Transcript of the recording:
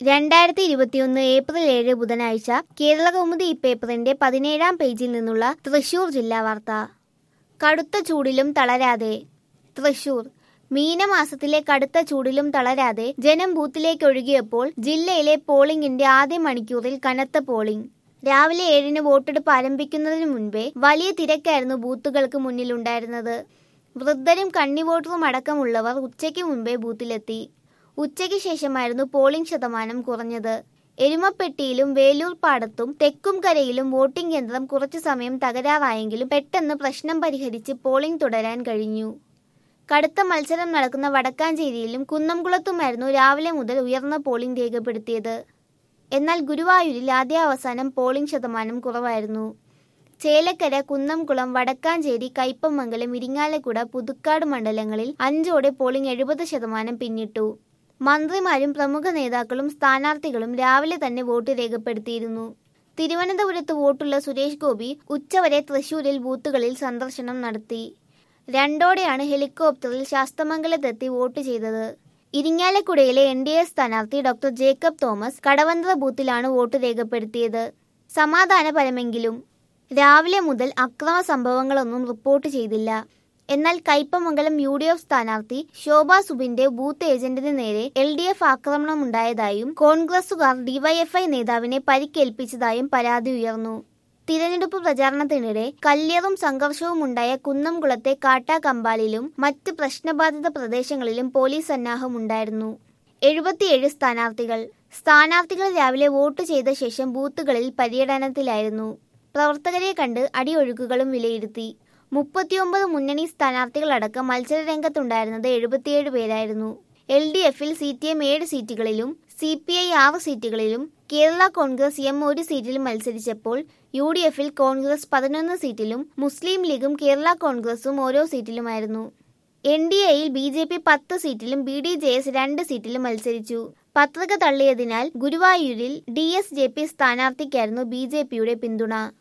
രണ്ടായിരത്തി ഇരുപത്തിയൊന്ന് ഏപ്രിൽ ഏഴ് ബുധനാഴ്ച കേരള കൗമുദി പേപ്പറിന്റെ പതിനേഴാം പേജിൽ നിന്നുള്ള തൃശൂർ ജില്ലാ വാർത്ത കടുത്ത ചൂടിലും തളരാതെ തൃശൂർ മീനമാസത്തിലെ കടുത്ത ചൂടിലും തളരാതെ ജനം ബൂത്തിലേക്ക് ഒഴുകിയപ്പോൾ ജില്ലയിലെ പോളിംഗിന്റെ ആദ്യ മണിക്കൂറിൽ കനത്ത പോളിംഗ് രാവിലെ ഏഴിന് വോട്ടെടുപ്പ് ആരംഭിക്കുന്നതിന് മുൻപേ വലിയ തിരക്കായിരുന്നു ബൂത്തുകൾക്ക് മുന്നിലുണ്ടായിരുന്നത് വൃദ്ധരും കന്നിവോട്ടറും അടക്കമുള്ളവർ ഉച്ചയ്ക്ക് മുൻപേ ബൂത്തിലെത്തി ഉച്ചയ്ക്ക് ശേഷമായിരുന്നു പോളിംഗ് ശതമാനം കുറഞ്ഞത് എരുമപ്പെട്ടിയിലും വേലൂർ പാടത്തും തെക്കും കരയിലും വോട്ടിംഗ് യന്ത്രം കുറച്ചു സമയം തകരാറായെങ്കിലും പെട്ടെന്ന് പ്രശ്നം പരിഹരിച്ച് പോളിംഗ് തുടരാൻ കഴിഞ്ഞു കടുത്ത മത്സരം നടക്കുന്ന വടക്കാഞ്ചേരിയിലും കുന്നംകുളത്തുമായിരുന്നു രാവിലെ മുതൽ ഉയർന്ന പോളിംഗ് രേഖപ്പെടുത്തിയത് എന്നാൽ ഗുരുവായൂരിൽ ആദ്യാവസാനം പോളിംഗ് ശതമാനം കുറവായിരുന്നു ചേലക്കര കുന്നംകുളം വടക്കാഞ്ചേരി കയ്പമംഗലം ഇരിങ്ങാലക്കുട പുതുക്കാട് മണ്ഡലങ്ങളിൽ അഞ്ചോടെ പോളിംഗ് എഴുപത് ശതമാനം പിന്നിട്ടു മന്ത്രിമാരും പ്രമുഖ നേതാക്കളും സ്ഥാനാർത്ഥികളും രാവിലെ തന്നെ വോട്ട് രേഖപ്പെടുത്തിയിരുന്നു തിരുവനന്തപുരത്ത് വോട്ടുള്ള സുരേഷ് ഗോപി ഉച്ചവരെ തൃശൂരിൽ ബൂത്തുകളിൽ സന്ദർശനം നടത്തി രണ്ടോടെയാണ് ഹെലികോപ്റ്ററിൽ ശാസ്തമംഗലത്തെത്തി വോട്ട് ചെയ്തത് ഇരിങ്ങാലക്കുടയിലെ എൻ ഡി എ സ്ഥാനാർത്ഥി ഡോക്ടർ ജേക്കബ് തോമസ് കടവന്ത്ര ബൂത്തിലാണ് വോട്ട് രേഖപ്പെടുത്തിയത് സമാധാനപരമെങ്കിലും രാവിലെ മുതൽ അക്രമ സംഭവങ്ങളൊന്നും റിപ്പോർട്ട് ചെയ്തില്ല എന്നാൽ കയ്പമംഗലം യു ഡി എഫ് സ്ഥാനാർത്ഥി ശോഭ സുബിന്റെ ബൂത്ത് ഏജന്റിന് നേരെ എൽ ഡി എഫ് ആക്രമണമുണ്ടായതായും കോൺഗ്രസുകാർ ഡിവൈഎഫ്ഐ നേതാവിനെ പരിക്കേൽപ്പിച്ചതായും പരാതി ഉയർന്നു തിരഞ്ഞെടുപ്പ് പ്രചാരണത്തിനിടെ കല്യറും സംഘർഷവും ഉണ്ടായ കുന്നംകുളത്തെ കാട്ടാക്കമ്പാലിലും മറ്റ് പ്രശ്നബാധിത പ്രദേശങ്ങളിലും പോലീസ് സന്നാഹമുണ്ടായിരുന്നു എഴുപത്തിയേഴ് സ്ഥാനാർത്ഥികൾ സ്ഥാനാർത്ഥികൾ രാവിലെ വോട്ട് ചെയ്ത ശേഷം ബൂത്തുകളിൽ പര്യടനത്തിലായിരുന്നു പ്രവർത്തകരെ കണ്ട് അടിയൊഴുക്കുകളും വിലയിരുത്തി മുപ്പത്തിയൊമ്പത് മുന്നണി സ്ഥാനാർത്ഥികളടക്കം മത്സരരംഗത്തുണ്ടായിരുന്നത് എഴുപത്തിയേഴ് പേരായിരുന്നു എൽ ഡി എഫിൽ സി ടി എം ഏഴ് സീറ്റുകളിലും സി പി ഐ ആറ് സീറ്റുകളിലും കേരള കോൺഗ്രസ് എം ഒരു സീറ്റിലും മത്സരിച്ചപ്പോൾ യു ഡി എഫിൽ കോൺഗ്രസ് പതിനൊന്ന് സീറ്റിലും മുസ്ലിം ലീഗും കേരള കോൺഗ്രസും ഓരോ സീറ്റിലുമായിരുന്നു എൻ ഡി എയിൽ ബി ജെ പി പത്ത് സീറ്റിലും ബി ഡി ജെ എസ് രണ്ട് സീറ്റിലും മത്സരിച്ചു പത്രിക തള്ളിയതിനാൽ ഗുരുവായൂരിൽ ഡി എസ് ജെ പി സ്ഥാനാർത്ഥിക്കായിരുന്നു ബി ജെ പിയുടെ പിന്തുണ